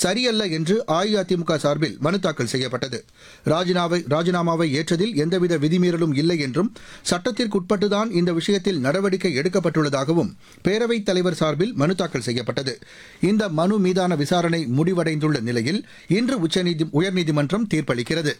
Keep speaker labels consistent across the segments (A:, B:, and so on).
A: சரியல்ல என்று அஇஅதிமுக சார்பில் மனு தாக்கல் செய்யப்பட்டது ராஜினாவை ராஜினாமாவை ஏற்றதில் எந்தவித விதிமீறலும் இல்லை என்றும் சட்டத்திற்குட்பட்டுதான் இந்த விஷயத்தில் நடவடிக்கை எடுக்கப்பட்டுள்ளதாகவும் பேரவைத் தலைவர் சார்பில் மனு தாக்கல் செய்யப்பட்டது இந்த மனு மீதான விசாரணை முடிவடைந்துள்ள நிலையில் இன்று உச்சநீதி உயர்நீதிமன்றம் தீர்ப்பளிக்கிறது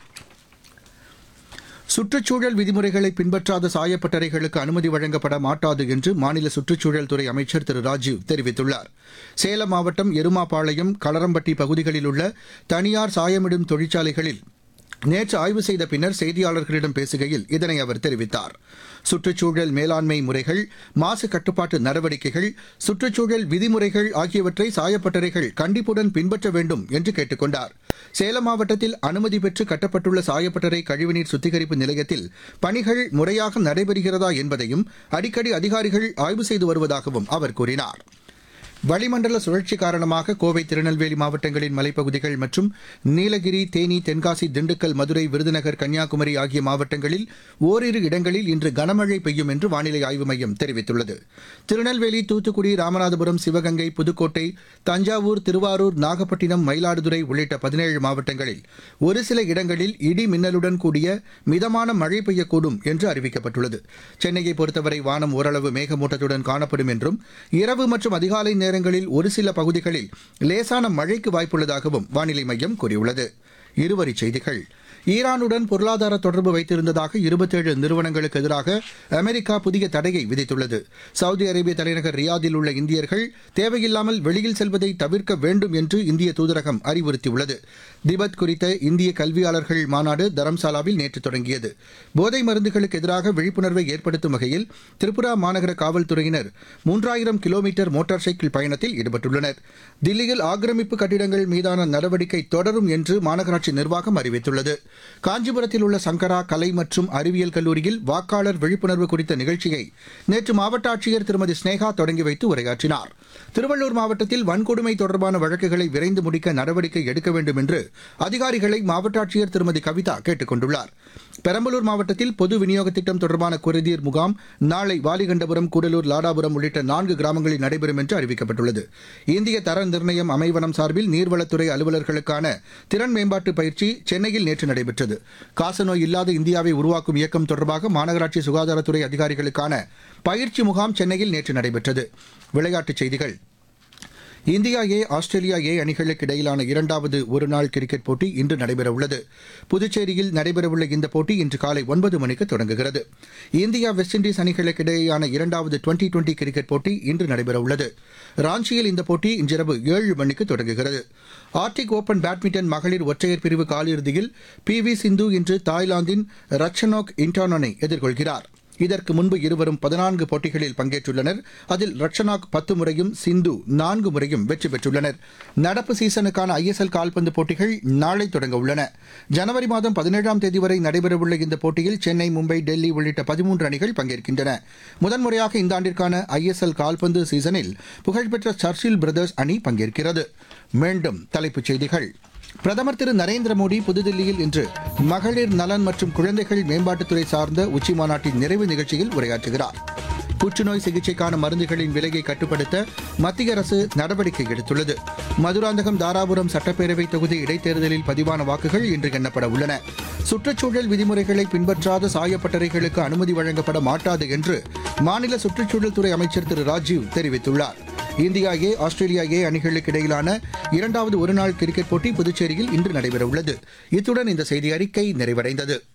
A: சுற்றுச்சூழல் விதிமுறைகளை பின்பற்றாத சாயப்பட்டறைகளுக்கு அனுமதி வழங்கப்பட மாட்டாது என்று மாநில சுற்றுச்சூழல் துறை அமைச்சர் திரு ராஜீவ் தெரிவித்துள்ளார் சேலம் மாவட்டம் எருமாபாளையம் களரம்பட்டி பகுதிகளில் உள்ள தனியார் சாயமிடும் தொழிற்சாலைகளில் நேற்று ஆய்வு செய்த பின்னர் செய்தியாளர்களிடம் பேசுகையில் இதனை அவர் தெரிவித்தார் சுற்றுச்சூழல் மேலாண்மை முறைகள் மாசு கட்டுப்பாட்டு நடவடிக்கைகள் சுற்றுச்சூழல் விதிமுறைகள் ஆகியவற்றை சாயப்பட்டறைகள் கண்டிப்புடன் பின்பற்ற வேண்டும் என்று கேட்டுக் கொண்டார் சேலம் மாவட்டத்தில் அனுமதி பெற்று கட்டப்பட்டுள்ள சாயப்பட்டறை கழிவுநீர் சுத்திகரிப்பு நிலையத்தில் பணிகள் முறையாக நடைபெறுகிறதா என்பதையும் அடிக்கடி அதிகாரிகள் ஆய்வு செய்து வருவதாகவும் அவர் கூறினார் வளிமண்டல சுழற்சி காரணமாக கோவை திருநெல்வேலி மாவட்டங்களின் மலைப்பகுதிகள் மற்றும் நீலகிரி தேனி தென்காசி திண்டுக்கல் மதுரை விருதுநகர் கன்னியாகுமரி ஆகிய மாவட்டங்களில் ஓரிரு இடங்களில் இன்று கனமழை பெய்யும் என்று வானிலை ஆய்வு மையம் தெரிவித்துள்ளது திருநெல்வேலி தூத்துக்குடி ராமநாதபுரம் சிவகங்கை புதுக்கோட்டை தஞ்சாவூர் திருவாரூர் நாகப்பட்டினம் மயிலாடுதுறை உள்ளிட்ட பதினேழு மாவட்டங்களில் ஒரு சில இடங்களில் இடி மின்னலுடன் கூடிய மிதமான மழை பெய்யக்கூடும் என்று அறிவிக்கப்பட்டுள்ளது சென்னையை பொறுத்தவரை வானம் ஓரளவு மேகமூட்டத்துடன் காணப்படும் என்றும் இரவு மற்றும் அதிகாலை நேரங்களில் ஒரு சில பகுதிகளில் லேசான மழைக்கு வாய்ப்புள்ளதாகவும் வானிலை மையம் கூறியுள்ளது இருவரிச் செய்திகள் ஈரானுடன் பொருளாதார தொடர்பு வைத்திருந்ததாக இருபத்தேழு நிறுவனங்களுக்கு எதிராக அமெரிக்கா புதிய தடையை விதித்துள்ளது சவுதி அரேபிய தலைநகர் ரியாதில் உள்ள இந்தியர்கள் தேவையில்லாமல் வெளியில் செல்வதை தவிர்க்க வேண்டும் என்று இந்திய தூதரகம் அறிவுறுத்தியுள்ளது திபெத் குறித்த இந்திய கல்வியாளர்கள் மாநாடு தரம்சாலாவில் நேற்று தொடங்கியது போதை மருந்துகளுக்கு எதிராக விழிப்புணர்வை ஏற்படுத்தும் வகையில் திரிபுரா மாநகர காவல்துறையினர் மூன்றாயிரம் கிலோமீட்டர் மோட்டார் சைக்கிள் பயணத்தில் ஈடுபட்டுள்ளனர் தில்லியில் ஆக்கிரமிப்பு கட்டிடங்கள் மீதான நடவடிக்கை தொடரும் என்று மாநகராட்சி நிர்வாகம் அறிவித்துள்ளது காஞ்சிபுரத்தில் உள்ள சங்கரா கலை மற்றும் அறிவியல் கல்லூரியில் வாக்காளர் விழிப்புணர்வு குறித்த நிகழ்ச்சியை நேற்று மாவட்ட ஆட்சியர் திருமதி ஸ்னேகா தொடங்கி வைத்து உரையாற்றினார் திருவள்ளூர் மாவட்டத்தில் வன்கொடுமை தொடர்பான வழக்குகளை விரைந்து முடிக்க நடவடிக்கை எடுக்க வேண்டும் என்று அதிகாரிகளை மாவட்ட ஆட்சியர் திருமதி கவிதா கேட்டுக் கொண்டுள்ளார் பெரம்பலூர் மாவட்டத்தில் பொது விநியோக திட்டம் தொடர்பான குறைதீர் முகாம் நாளை வாலிகண்டபுரம் கூடலூர் லாடாபுரம் உள்ளிட்ட நான்கு கிராமங்களில் நடைபெறும் என்று அறிவிக்கப்பட்டுள்ளது இந்திய தர நிர்ணயம் அமைவனம் சார்பில் நீர்வளத்துறை அலுவலர்களுக்கான திறன் மேம்பாட்டு பயிற்சி சென்னையில் நேற்று நடைபெற்றது காசநோய் இல்லாத இந்தியாவை உருவாக்கும் இயக்கம் தொடர்பாக மாநகராட்சி சுகாதாரத்துறை அதிகாரிகளுக்கான பயிற்சி முகாம் சென்னையில் நேற்று நடைபெற்றது விளையாட்டுச் செய்திகள் இந்தியா ஏ ஆஸ்திரேலியா ஏ அணிகளுக்கு இடையிலான இரண்டாவது ஒருநாள் கிரிக்கெட் போட்டி இன்று நடைபெறவுள்ளது புதுச்சேரியில் நடைபெறவுள்ள இந்த போட்டி இன்று காலை ஒன்பது மணிக்கு தொடங்குகிறது இந்தியா வெஸ்ட் இண்டீஸ் அணிகளுக்கு இடையேயான இரண்டாவது டுவெண்டி டுவெண்டி கிரிக்கெட் போட்டி இன்று நடைபெறவுள்ளது ராஞ்சியில் இந்த போட்டி இன்றிரவு ஏழு மணிக்கு தொடங்குகிறது ஆர்டிக் ஓபன் பேட்மிண்டன் மகளிர் ஒற்றையர் பிரிவு காலிறுதியில் பி வி சிந்து இன்று தாய்லாந்தின் ரச்சனோக் இன்டானனை எதிர்கொள்கிறார் இதற்கு முன்பு இருவரும் பதினான்கு போட்டிகளில் பங்கேற்றுள்ளனர் அதில் ரட்சனாக் பத்து முறையும் சிந்து நான்கு முறையும் வெற்றி பெற்றுள்ளனர் நடப்பு சீசனுக்கான ஐஎஸ்எல் கால்பந்து போட்டிகள் நாளை தொடங்க உள்ளன ஜனவரி மாதம் பதினேழாம் தேதி வரை நடைபெறவுள்ள இந்த போட்டியில் சென்னை மும்பை டெல்லி உள்ளிட்ட பதிமூன்று அணிகள் பங்கேற்கின்றன முதன்முறையாக இந்த ஆண்டிற்கான ஐஎஸ்எல் கால்பந்து சீசனில் புகழ்பெற்ற சர்ச்சில் பிரதர்ஸ் அணி பங்கேற்கிறது மீண்டும் தலைப்புச் செய்திகள் பிரதமர் திரு நரேந்திர மோடி புதுதில்லியில் இன்று மகளிர் நலன் மற்றும் குழந்தைகள் மேம்பாட்டுத்துறை சார்ந்த உச்சி மாநாட்டின் நிறைவு நிகழ்ச்சியில் உரையாற்றுகிறார் புற்றுநோய் சிகிச்சைக்கான மருந்துகளின் விலையை கட்டுப்படுத்த மத்திய அரசு நடவடிக்கை எடுத்துள்ளது மதுராந்தகம் தாராபுரம் சட்டப்பேரவை தொகுதி இடைத்தேர்தலில் பதிவான வாக்குகள் இன்று எண்ணப்பட உள்ளன சுற்றுச்சூழல் விதிமுறைகளை பின்பற்றாத சாயப்பட்டறைகளுக்கு அனுமதி வழங்கப்பட மாட்டாது என்று மாநில சுற்றுச்சூழல் துறை அமைச்சர் திரு ராஜீவ் தெரிவித்துள்ளார் இந்தியா ஏ ஆஸ்திரேலியா ஏ அணிகளுக்கு இடையிலான இரண்டாவது ஒருநாள் கிரிக்கெட் போட்டி புதுச்சேரியில் இன்று நடைபெறவுள்ளது இத்துடன் இந்த செய்தி அறிக்கை நிறைவடைந்தது